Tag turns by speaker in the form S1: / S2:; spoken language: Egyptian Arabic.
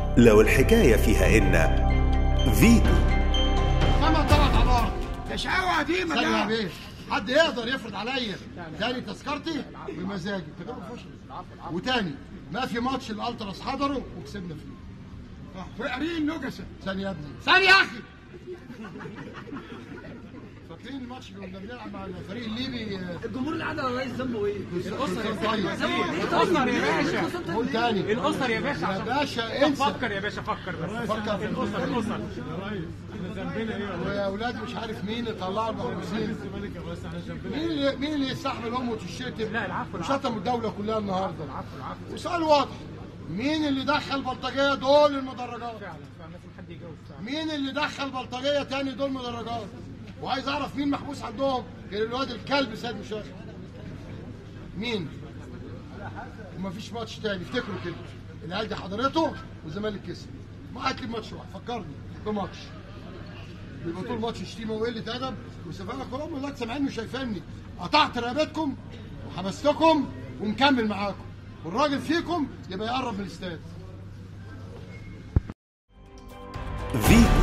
S1: لو الحكاية فيها إن فيتو
S2: سما طلعت على الارض
S3: ده شقاوة قديمة
S2: ثانية يا
S3: ده
S2: بيه حد يقدر يفرض عليا تاني تذكرتي بمزاجي تجربة فشل وتاني ما في ماتش الالتراس حضروا وكسبنا فيه
S3: فقرين نجسة
S2: ثانية يا ابني
S3: ثانية يا أخي
S2: فاكرين الماتش اللي كنا بنلعب مع الفريق الليبي آه،
S4: الجمهور اللي عدى الرئيس ذنبه ايه؟
S2: كان طيب
S5: الاسر يا باشا
S2: قول تاني
S5: الاسر يا باشا
S2: يا
S5: عشان
S2: باشا انسى
S5: فكر يا باشا فكر بس
S2: فكر في
S5: الاسر الاسر
S2: ويا اولاد مش عارف مين طلعوا المحروسين مين اللي مين اللي يستحمل امه تشتم
S5: لا، العفو،
S2: وشتموا الدوله كلها النهارده وسؤال واضح مين اللي دخل بلطجيه دول المدرجات
S5: فعلا فعلا لازم حد يجاوب فعلا
S2: مين اللي دخل بلطجيه تاني دول مدرجات وعايز اعرف مين محبوس عندهم غير الواد الكلب سيد مشاغب مين ومفيش ماتش تاني افتكروا كده العيال دي حضرته والزمالك كسب ما هات لي ماتش واحد فكرني بماتش يبقى طول ماتش شتيمه وقله ادب وسفاله كلهم دلوقتي سامعيني وشايفيني قطعت رقبتكم وحبستكم ومكمل معاكم والراجل فيكم يبقى يقرب من الاستاد
S1: فيتو